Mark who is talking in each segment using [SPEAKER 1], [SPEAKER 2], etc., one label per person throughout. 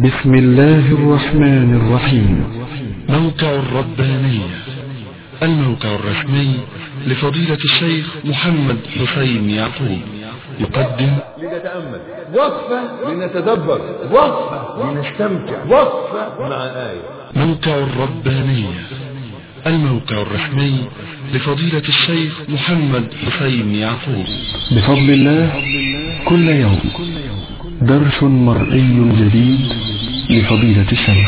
[SPEAKER 1] بسم الله الرحمن الرحيم
[SPEAKER 2] موقع الربانية الموقع الرسمي لفضيلة الشيخ محمد حسين يعقوب يقدم
[SPEAKER 3] لنتأمل وقفة لنتدبر وقفة لنستمتع وقفة مع آية
[SPEAKER 2] موقع الربانية الموقع الرسمي لفضيلة الشيخ محمد حسين يعقوب
[SPEAKER 1] بفضل الله كل يوم درس مرئي جديد لفضيلة الشيخ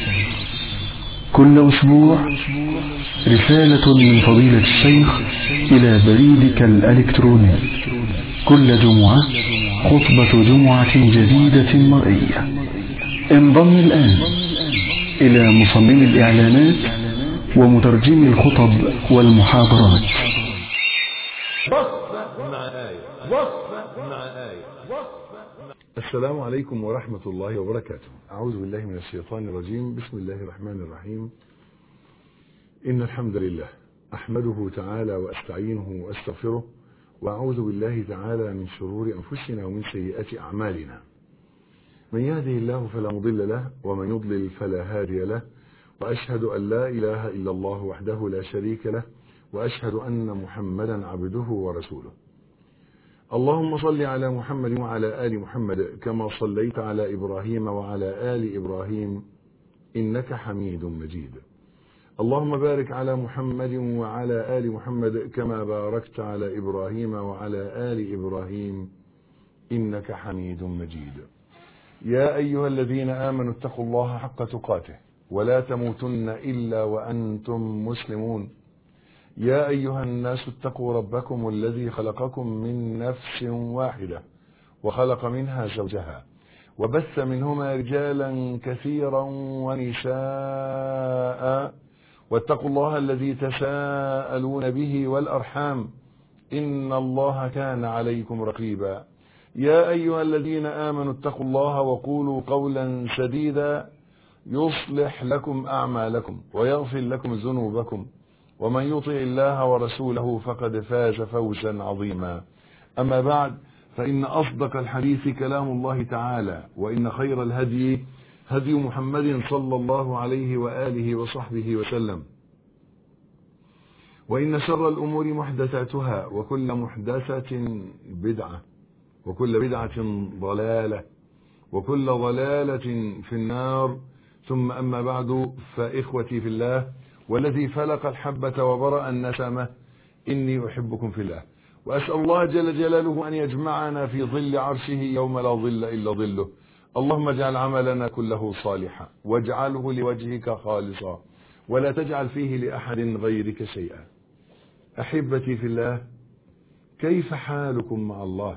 [SPEAKER 1] كل أسبوع رسالة من فضيلة الشيخ إلى بريدك الإلكتروني كل جمعة خطبة جمعة جديدة مرئية انضم الآن إلى مصمم الإعلانات ومترجم الخطب والمحاضرات
[SPEAKER 3] وقفة مع آية وقفة مع آية السلام عليكم ورحمة الله وبركاته أعوذ بالله من الشيطان الرجيم بسم الله الرحمن الرحيم إن الحمد لله أحمده تعالى وأستعينه وأستغفره وأعوذ بالله تعالى من شرور أنفسنا ومن سيئات أعمالنا من يهده الله فلا مضل له ومن يضلل فلا هادي له وأشهد أن لا إله إلا الله وحده لا شريك له وأشهد أن محمدا عبده ورسوله اللهم صل على محمد وعلى آل محمد كما صليت على إبراهيم وعلى آل إبراهيم إنك حميد مجيد اللهم بارك على محمد وعلى آل محمد كما باركت على إبراهيم وعلى آل إبراهيم إنك حميد مجيد يا أيها الذين آمنوا اتقوا الله حق تقاته ولا تموتن إلا وأنتم مسلمون يا أيها الناس اتقوا ربكم الذي خلقكم من نفس واحدة وخلق منها زوجها وبث منهما رجالا كثيرا ونساء واتقوا الله الذي تساءلون به والأرحام إن الله كان عليكم رقيبا يا أيها الذين آمنوا اتقوا الله وقولوا قولا سديدا يصلح لكم أعمالكم ويغفر لكم ذنوبكم ومن يطع الله ورسوله فقد فاز فوزا عظيما أما بعد فإن أصدق الحديث كلام الله تعالى وإن خير الهدي هدي محمد صلى الله عليه وآله وصحبه وسلم وإن شر الأمور محدثاتها وكل محدثة بدعة وكل بدعة ضلالة وكل ضلالة في النار ثم أما بعد فإخوتي في الله والذي فلق الحبة وبرأ النسمة إني أحبكم في الله وأسأل الله جل جلاله أن يجمعنا في ظل عرشه يوم لا ظل إلا ظله اللهم اجعل عملنا كله صالحا واجعله لوجهك خالصا ولا تجعل فيه لأحد غيرك شيئا أحبتي في الله كيف حالكم مع الله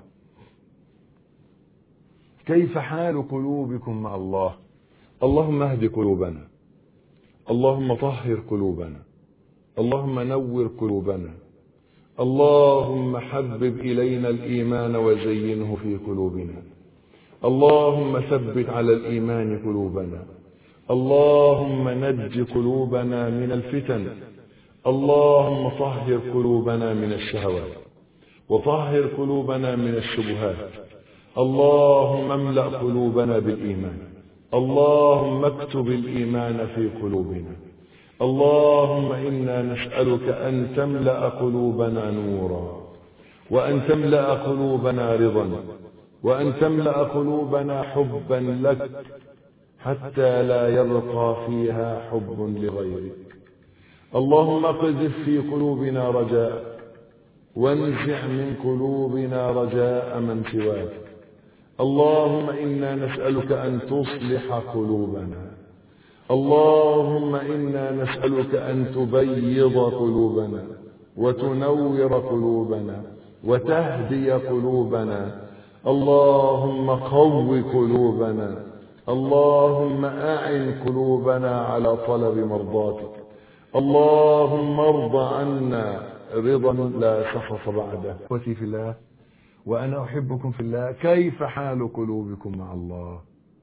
[SPEAKER 3] كيف حال قلوبكم مع الله اللهم اهد قلوبنا اللهم طهر قلوبنا اللهم نور قلوبنا اللهم حبب إلينا الإيمان وزينه في قلوبنا اللهم ثبت على الإيمان قلوبنا اللهم نج قلوبنا من الفتن اللهم طهر قلوبنا من الشهوات وطهر قلوبنا من الشبهات اللهم املأ قلوبنا بالإيمان اللهم اكتب الإيمان في قلوبنا اللهم إنا نسألك أن تملأ قلوبنا نورا وأن تملأ قلوبنا رضا وأن تملأ قلوبنا حبا لك حتى لا يبقى فيها حب لغيرك اللهم قذف في قلوبنا رجاء وانزع من قلوبنا رجاء من سواك اللهم إنا نسألك أن تصلح قلوبنا اللهم إنا نسألك أن تبيض قلوبنا وتنور قلوبنا وتهدي قلوبنا اللهم قو قلوبنا اللهم أعن قلوبنا على طلب مرضاتك اللهم ارض عنا رضا لا سخط بعده اخوتي في الله وأنا أحبكم في الله كيف حال قلوبكم مع الله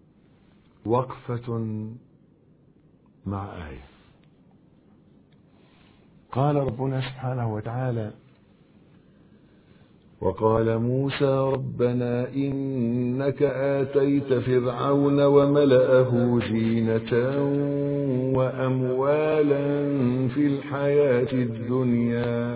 [SPEAKER 3] وقفة مع آية قال ربنا سبحانه وتعالى وقال موسى ربنا إنك آتيت فرعون وملأه زينة وأموالا في الحياة الدنيا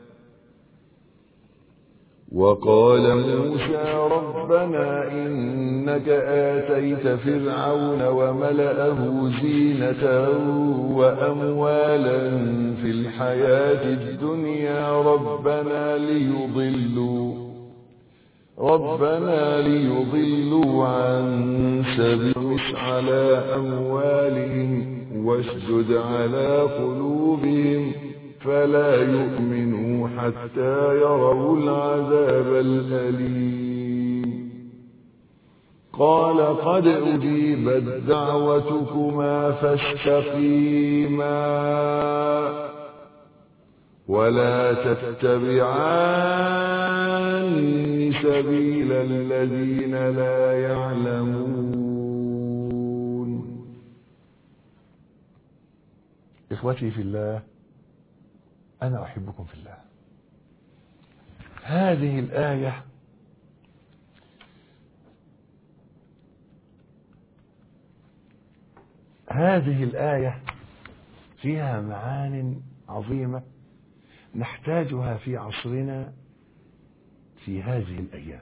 [SPEAKER 3] وقال موسى ربنا إنك آتيت فرعون وملأه زينة وأموالا في الحياة الدنيا ربنا ليضلوا ربنا ليضلوا عن سبيلك على أموالهم واشدد على قلوبهم فلا يؤمنوا حتى يروا العذاب الأليم قال قد أجيبت دعوتكما فاستقيما ولا تتبعان سبيل الذين لا يعلمون إخوتي في الله أنا أحبكم في الله هذه الآية هذه الآية فيها معان عظيمة نحتاجها في عصرنا في هذه الأيام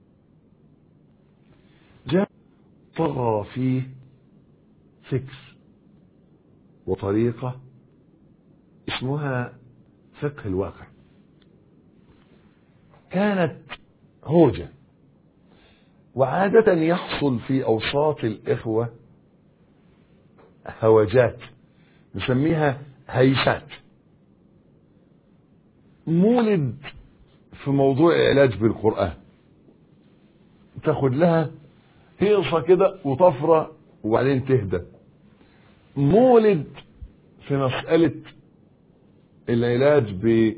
[SPEAKER 3] جاء طغى فيه فكر وطريقة اسمها فقه الواقع كانت هوجة وعادة يحصل في أوساط الإخوة هوجات نسميها هيسات مولد في موضوع العلاج بالقرآن تاخد لها هيصة كده وطفرة وبعدين تهدى مولد في مسألة العلاج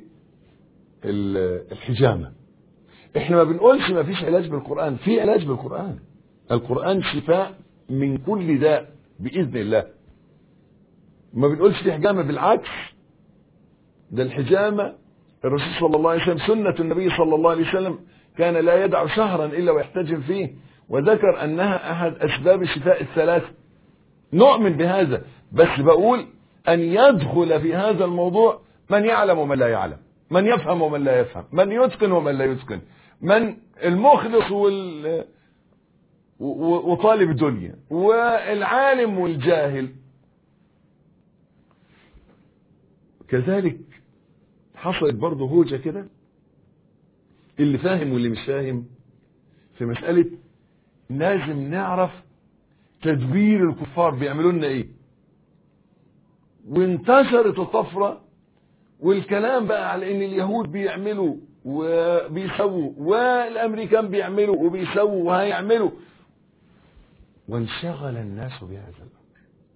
[SPEAKER 3] بالحجامة احنا ما بنقولش ما فيش علاج بالقرآن في علاج بالقرآن القرآن شفاء من كل داء بإذن الله ما بنقولش في حجامة بالعكس ده الحجامة الرسول صلى الله عليه وسلم سنة النبي صلى الله عليه وسلم كان لا يدع شهرا إلا ويحتجم فيه وذكر أنها أحد أسباب الشفاء الثلاثة نؤمن بهذا بس بقول أن يدخل في هذا الموضوع من يعلم ومن لا يعلم من يفهم ومن لا يفهم من يتقن ومن لا يتقن من المخلص وال وطالب الدنيا والعالم والجاهل كذلك حصلت برضه هوجة كده اللي فاهم واللي مش فاهم في مسألة لازم نعرف تدبير الكفار بيعملوا لنا ايه وانتشرت الطفرة والكلام بقى على ان اليهود بيعملوا وبيسووا والامريكان بيعملوا وبيسووا وهيعملوا وانشغل الناس بهذا الامر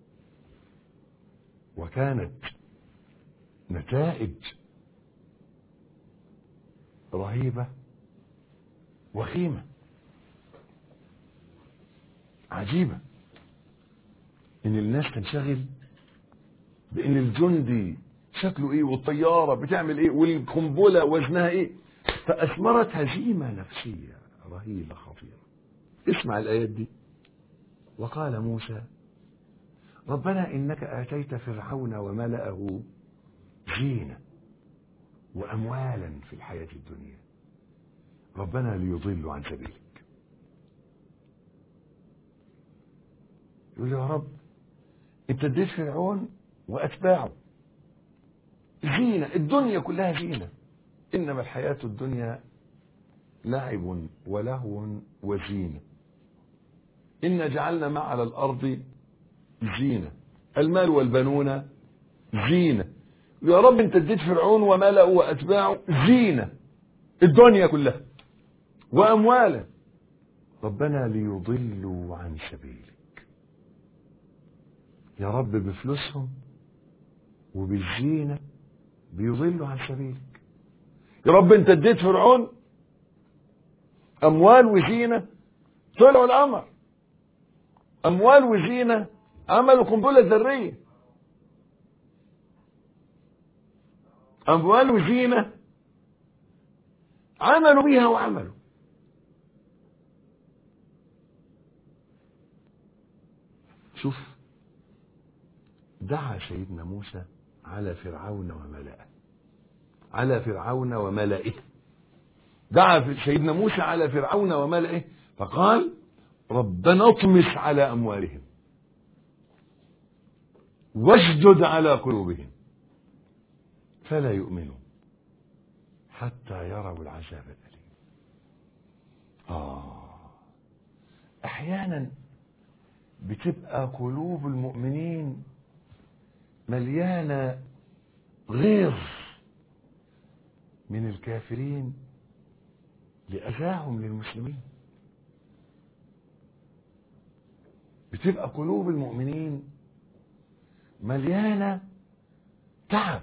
[SPEAKER 3] وكانت نتائج رهيبة وخيمة عجيبة ان الناس تنشغل بان الجندي شكله ايه والطيارة بتعمل ايه والقنبلة وزنها ايه فاثمرت هزيمة نفسية رهيبة خطيرة اسمع الايات دي وقال موسى ربنا انك اتيت فرعون وملأه زينة واموالا في الحياة الدنيا ربنا ليضلوا عن سبيلك يقول يا رب انت اديت فرعون واتباعه زينة الدنيا كلها زينة انما الحياة الدنيا لعب ولهو وزينة إن جعلنا ما على الأرض زينة المال والبنون زينة يا رب انت اديت فرعون وملأه وأتباعه زينة الدنيا كلها وأموالا ربنا ليضلوا عن سبيلك يا رب بفلوسهم وبالزينة بيضلوا عن سبيلك يا رب انت اديت فرعون اموال وزينة طلعوا القمر اموال وزينة عملوا قنبلة ذرية اموال وزينة عملوا بها وعملوا شوف دعا سيدنا موسى على فرعون وملئه على فرعون وملئه دعا سيدنا موسى على فرعون وملئه فقال ربنا اطمس على اموالهم واشدد على قلوبهم فلا يؤمنوا حتى يروا العذاب الأليم آه أحيانا بتبقى قلوب المؤمنين مليانة غيظ من الكافرين لأذاهم للمسلمين بتبقى قلوب المؤمنين مليانة تعب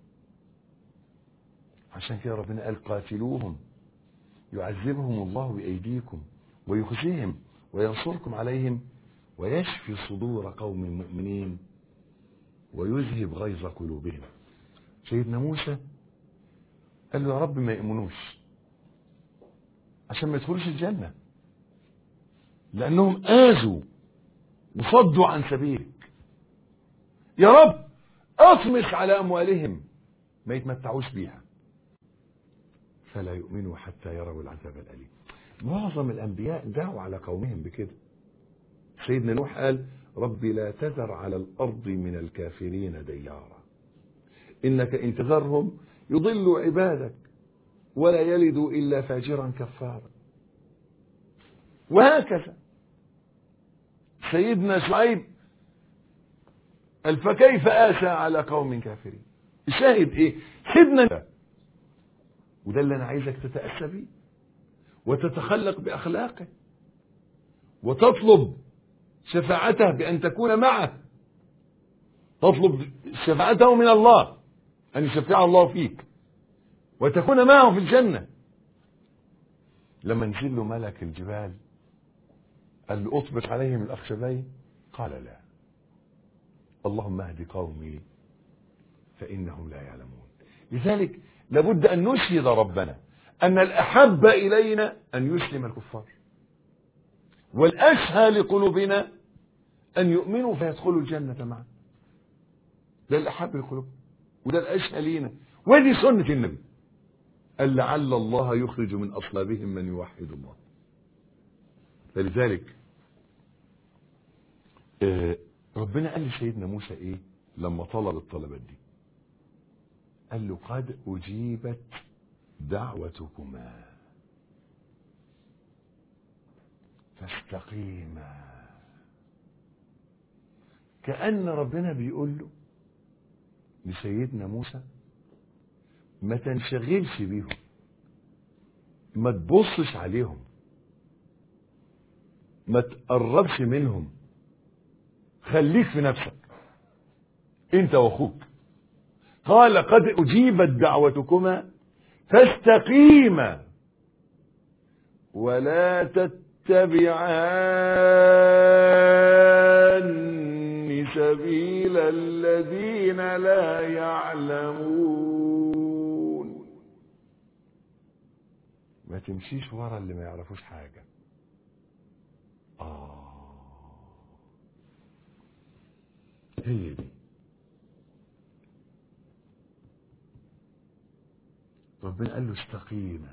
[SPEAKER 3] عشان كده ربنا قال قاتلوهم يعذبهم الله بأيديكم ويخزيهم وينصركم عليهم ويشفي صدور قوم مؤمنين ويذهب غيظ قلوبهم سيدنا موسى قال له يا رب ما يؤمنوش عشان ما يدخلوش الجنة لأنهم آذوا وصدوا عن سبيلك يا رب اطمس على أموالهم ما يتمتعوش بيها فلا يؤمنوا حتى يروا العذاب الأليم معظم الأنبياء دعوا على قومهم بكده سيدنا نوح قال رب لا تذر على الأرض من الكافرين ديارا إنك إن تذرهم يضلوا عبادك ولا يلدوا إلا فاجرا كفارا وهكذا سيدنا شعيب قال فكيف آسى على قوم كافرين شاهد ايه سيدنا وده اللي انا عايزك تتأسى بيه وتتخلق بأخلاقه وتطلب شفاعته بأن تكون معه تطلب شفاعته من الله أن يشفع الله فيك وتكون معه في الجنة لما نزل له ملك الجبال قال له اطبق عليهم الأخشبين قال لا اللهم اهد قومي فإنهم لا يعلمون لذلك لابد أن نشهد ربنا أن الأحب إلينا أن يسلم الكفار والأشهى لقلوبنا أن يؤمنوا فيدخلوا الجنة معا ده الأحب لقلوب وده الأشهى لينا ودي سنة النبي قال لعل الله يخرج من أصلابهم من يوحد الله فلذلك آه ربنا قال لسيدنا موسى ايه لما طلب الطلبات دي قال له قد أجيبت دعوتكما فاستقيما كأن ربنا بيقول له لسيدنا موسى ما تنشغلش بيهم ما تبصش عليهم ما تقربش منهم خليك في نفسك انت واخوك قال قد اجيبت دعوتكما فاستقيما ولا تتبعان سبيل الذين لا يعلمون ما تمشيش ورا اللي ما يعرفوش حاجة آه هي دي ربنا قال له استقيما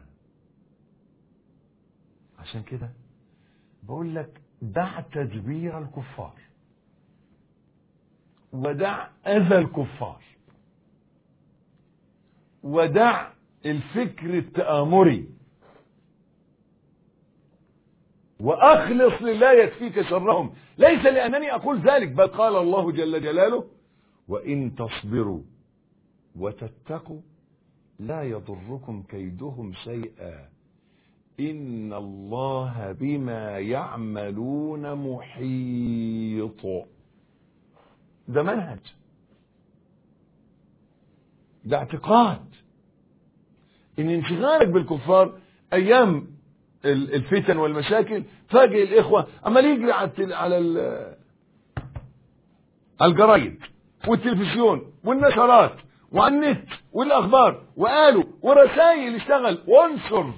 [SPEAKER 3] عشان كده بقول لك دع تدبير الكفار ودع اذى الكفار ودع الفكر التآمري واخلص لله يكفيك شرهم ليس لانني اقول ذلك بل قال الله جل جلاله وان تصبروا وتتقوا لا يضركم كيدهم شيئا ان الله بما يعملون محيط ده منهج ده اعتقاد ان انشغالك بالكفار ايام الفتن والمشاكل فاجئ الاخوه عمال يجري على على على الجرايد والتلفزيون والنشرات وعلى النت والاخبار وقالوا ورسائل اشتغل وانشر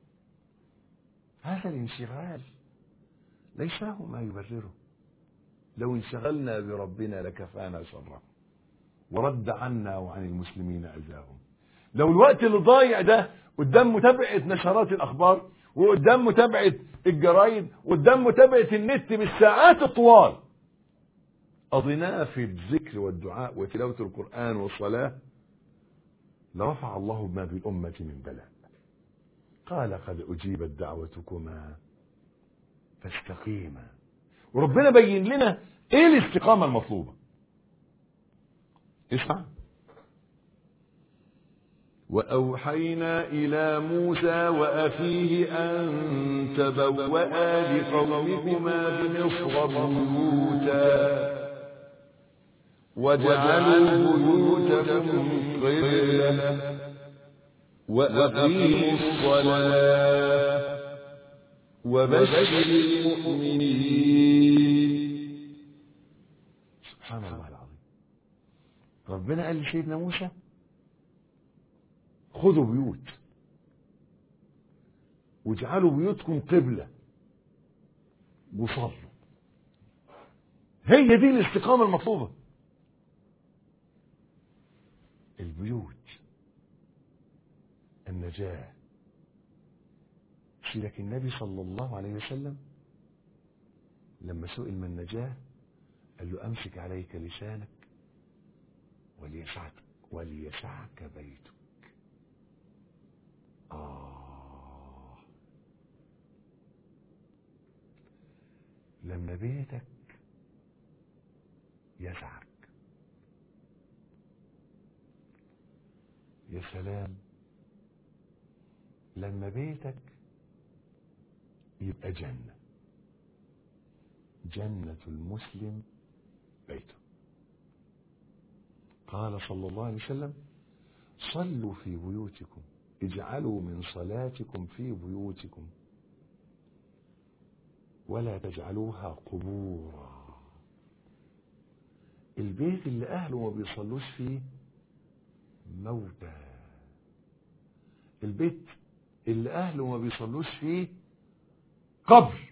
[SPEAKER 3] هذا الانشغال ليس له ما يبرره لو انشغلنا بربنا لكفانا شره ورد عنا وعن المسلمين اذاهم لو الوقت اللي ضايع ده قدام متابعه نشرات الاخبار وقدام متابعه الجرايد وقدام متابعه النت بالساعات الطوال قضيناه في الذكر والدعاء وتلاوه القران والصلاه لرفع الله ما بالامه من بلاء قال قد اجيبت دعوتكما فاستقيما وربنا بين لنا ايه الاستقامه المطلوبه اسمع وأوحينا إلى موسى وأخيه أن تبوأ لقومكما بمصر بيوتا واجعلوا بيوتكم قبلة وأقيموا الصلاة وبشر المؤمنين سبحان الله العظيم ربنا قال لسيدنا موسى خذوا بيوت واجعلوا بيوتكم قبلة وصلوا هي دي الاستقامة المطلوبة البيوت النجاة سيدك النبي صلى الله عليه وسلم لما سئل من النجاة قال له أمسك عليك لسانك وليسعك وليسعك بيتك آه لما بيتك يسعك يا سلام لما بيتك يبقى جنة جنة المسلم بيته قال صلى الله عليه وسلم صلوا في بيوتكم اجعلوا من صلاتكم في بيوتكم ولا تجعلوها قبورا البيت اللي اهله ما بيصلوش فيه موتى البيت اللي اهله ما بيصلوش فيه قبر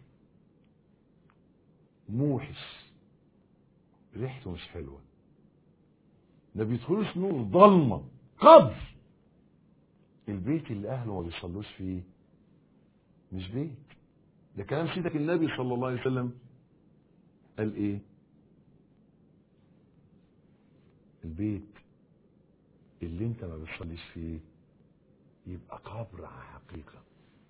[SPEAKER 3] موحش ريحته مش حلوه ما بيدخلوش نور ضلمه قبر البيت اللي اهله ما بيصلوش فيه مش بيت ده كلام سيدك النبي صلى الله عليه وسلم قال ايه البيت اللي انت ما بتصليش فيه يبقى قبر حقيقة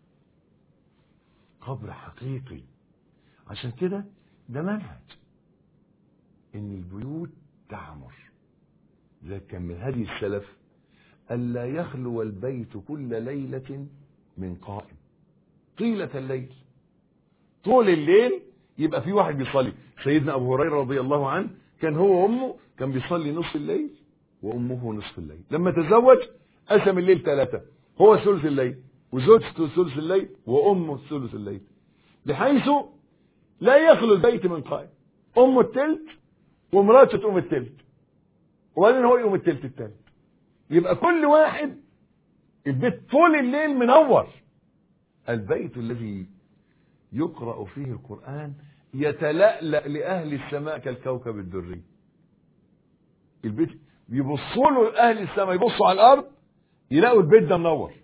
[SPEAKER 3] قبر حقيقي عشان كده ده منهج ان البيوت تعمر زي كان من هدي السلف ألا يخلو البيت كل ليلة من قائم طيلة الليل طول الليل يبقى في واحد بيصلي سيدنا أبو هريرة رضي الله عنه كان هو وأمه كان بيصلي نصف الليل وأمه نصف الليل لما تزوج قسم الليل ثلاثة هو ثلث الليل وزوجته ثلث الليل وأمه ثلث الليل بحيث لا يخلو البيت من قائم أمه التلت ومراته تقوم التلت وبعدين هو يقوم التلت التالت يبقى كل واحد البيت طول الليل منور البيت الذي يقرأ فيه القرآن يتلألأ لأهل السماء كالكوكب الدري البيت بيبصوا له أهل السماء يبصوا على الأرض يلاقوا البيت ده منور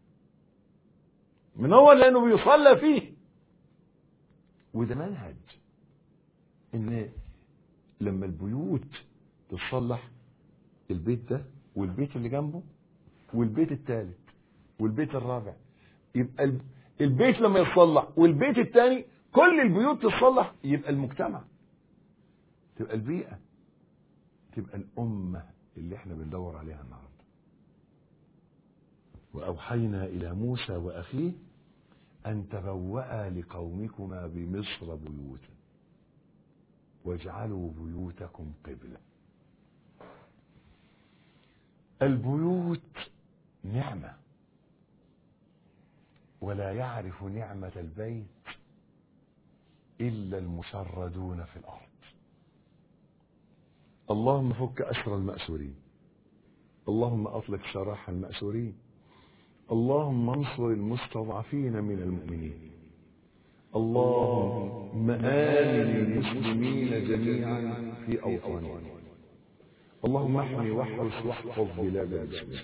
[SPEAKER 3] منور لأنه بيصلى فيه وده منهج إن لما البيوت تتصلح البيت ده والبيت اللي جنبه والبيت الثالث والبيت الرابع يبقى البيت لما يتصلح والبيت الثاني كل البيوت تتصلح يبقى المجتمع تبقى البيئة تبقى الأمة اللي احنا بندور عليها النهاردة وأوحينا إلى موسى وأخيه أن تبوأ لقومكما بمصر بيوتا واجعلوا بيوتكم قبلة البيوت نعمة ولا يعرف نعمة البيت إلا المشردون في الأرض اللهم فك أسر المأسورين اللهم أطلق سراح المأسورين اللهم انصر المستضعفين من المؤمنين اللهم آمن المسلمين جميعا في أوطانهم اللهم احمي واحرس واحفظ بلاد المسلمين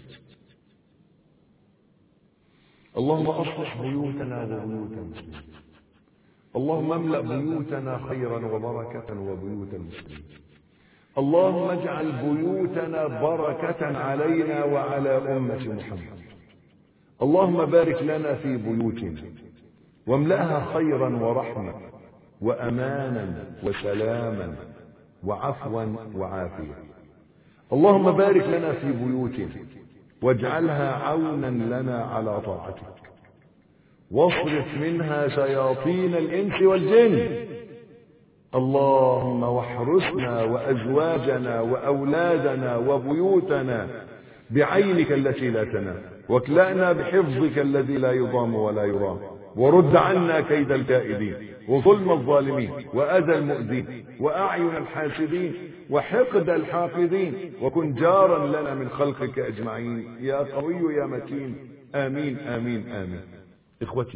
[SPEAKER 3] اللهم أصلح بيوتنا وبيوت المسلمين اللهم املأ بيوتنا خيرا وبركة وبيوت المسلمين اللهم اجعل بيوتنا بركة علينا وعلى أمة محمد اللهم بارك لنا في بيوتنا واملأها خيرا ورحمة وأمانا وسلاما وعفوا وعافية اللهم بارك لنا في بيوتنا واجعلها عونا لنا على طاعتك واصرف منها شياطين الإنس والجن اللهم واحرسنا وأزواجنا وأولادنا وبيوتنا بعينك التي لا تنام واكلأنا بحفظك الذي لا يضام ولا يرام ورد عنا كيد الكائدين وظلم الظالمين وأذى المؤذين وأعين الحاسدين وحقد الحاقدين وكن جارا لنا من خلقك أجمعين يا قوي يا متين آمين آمين آمين إخوتي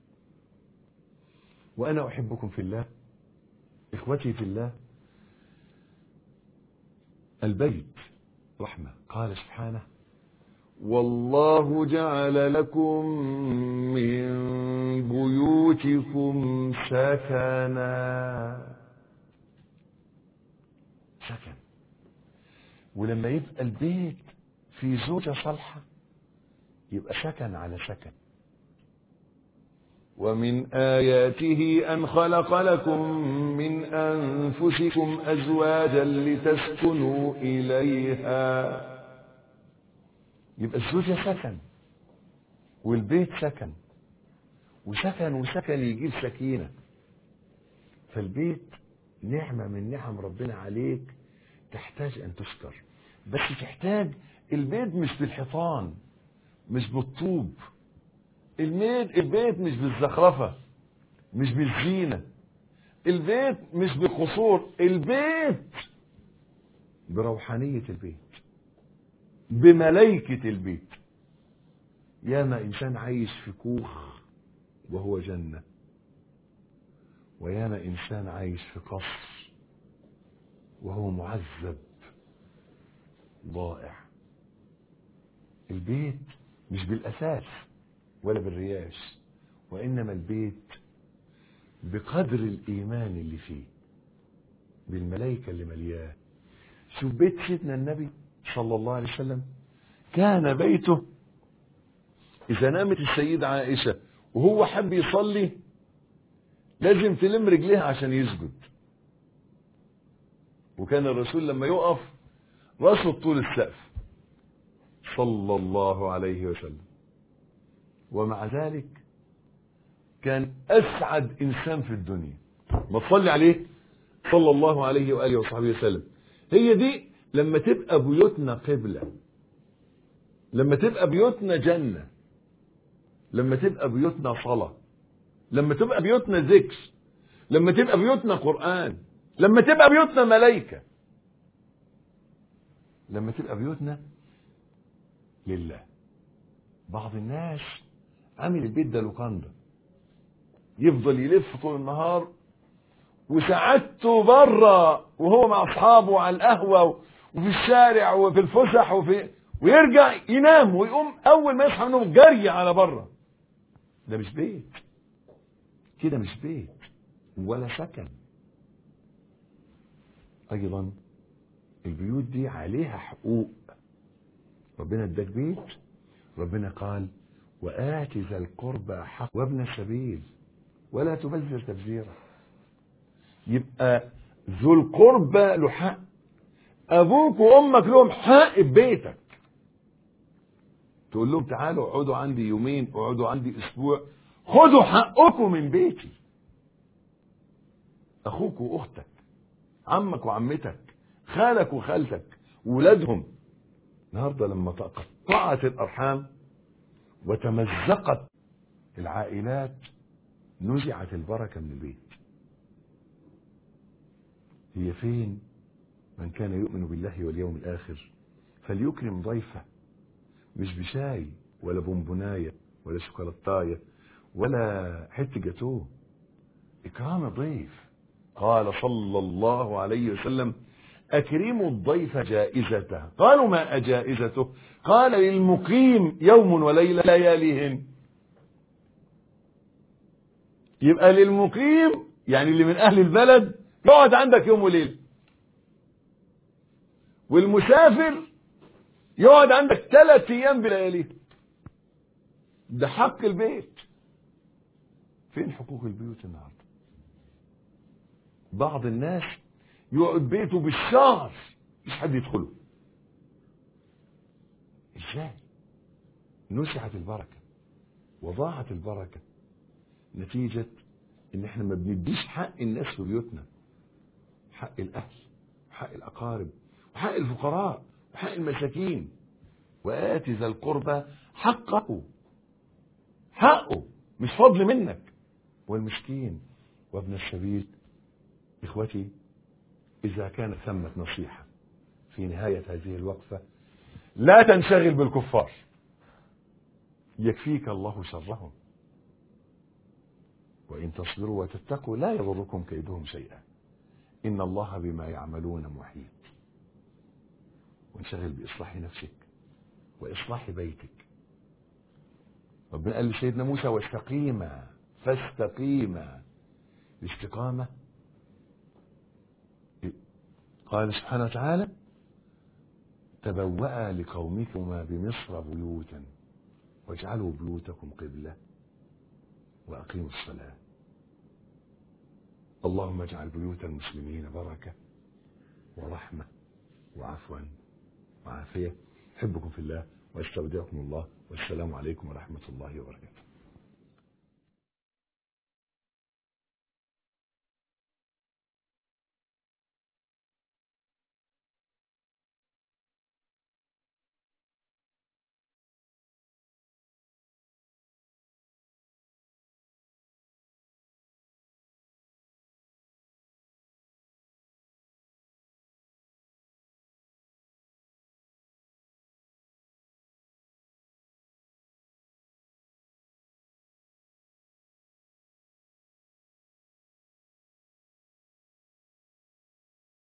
[SPEAKER 3] وأنا أحبكم في الله إخوتي في الله البيت رحمة قال سبحانه والله جعل لكم من بيوتكم سكنا سكن ولما يبقى البيت في زوجة صالحة يبقى سكن على سكن ومن آياته أن خلق لكم من أنفسكم أزواجا لتسكنوا إليها يبقى الزوجة سكن والبيت سكن وسكن وسكن يجيب سكينة فالبيت نعمة من نعم ربنا عليك تحتاج أن تشكر بس تحتاج البيت مش بالحيطان مش بالطوب البيت البيت مش بالزخرفة مش بالزينة البيت مش بالقصور البيت بروحانية البيت بملائكة البيت ياما إنسان عايش في كوخ وهو جنة وياما إنسان عايش في قصر وهو معذب ضائع البيت مش بالأساس ولا بالرياش وإنما البيت بقدر الإيمان اللي فيه بالملائكة اللي ملياه شوف بيت سيدنا النبي صلى الله عليه وسلم كان بيته إذا نامت السيدة عائشة وهو حب يصلي لازم تلم رجليها عشان يسجد وكان الرسول لما يقف راسه طول السقف صلى الله عليه وسلم ومع ذلك كان أسعد إنسان في الدنيا ما تصلي عليه صلى الله عليه وآله وصحبه وسلم هي دي لما تبقى بيوتنا قبلة لما تبقى بيوتنا جنة لما تبقى بيوتنا صلاة لما تبقى بيوتنا ذكر لما تبقى بيوتنا قرآن لما تبقى بيوتنا ملائكة لما تبقى بيوتنا لله بعض الناس عامل البيت ده لوكاندا يفضل يلف طول النهار وسعادته بره وهو مع اصحابه على القهوه وفي الشارع وفي الفسح وفي ويرجع ينام ويقوم اول ما يصحى من النوم جري على بره ده مش بيت كده مش بيت ولا سكن ايضا البيوت دي عليها حقوق ربنا اداك بيت ربنا قال وآت ذا القربى حق وابن السبيل ولا تبذر تبذيرا يبقى ذو القربى له حق ابوك وامك لهم حق في بيتك تقول لهم تعالوا اقعدوا عندي يومين اقعدوا عندي اسبوع خدوا حقكم من بيتي اخوك واختك عمك وعمتك خالك وخالتك ولادهم النهارده لما تقطعت الارحام وتمزقت العائلات نزعت البركه من البيت هي فين من كان يؤمن بالله واليوم الآخر فليكرم ضيفه مش بشاي ولا بونبونايه ولا شوكولاتايه ولا حته جاتوه اكرام الضيف قال صلى الله عليه وسلم اكرموا الضيف جائزته قالوا ما جائزته قال للمقيم يوم وليله لياليهن يبقى للمقيم يعني اللي من اهل البلد يقعد عندك يوم وليله والمسافر يقعد عندك ثلاث ايام بلياليه ده حق البيت فين حقوق البيوت النهارده بعض الناس يقعد بيته بالشهر مش حد يدخله ازاي نسحت البركه وضاعت البركه نتيجه ان احنا ما بنديش حق الناس في بيوتنا حق الاهل وحق الاقارب وحق الفقراء وحق المساكين وآت ذا القربى حقه حقه مش فضل منك والمسكين وابن السبيل إخوتي إذا كانت ثمة نصيحة في نهاية هذه الوقفة لا تنشغل بالكفار يكفيك الله شرهم وإن تصبروا وتتقوا لا يضركم كيدهم شيئا إن الله بما يعملون محيط وانشغل بإصلاح نفسك وإصلاح بيتك ربنا قال لسيدنا موسى واستقيما فاستقيما الاستقامة قال سبحانه وتعالى تبوأ لقومكما بمصر بيوتا واجعلوا بيوتكم قبلة وأقيموا الصلاة اللهم اجعل بيوت المسلمين بركة ورحمة وعفوا وعافية أحبكم في الله واستودعكم الله والسلام عليكم ورحمة الله وبركاته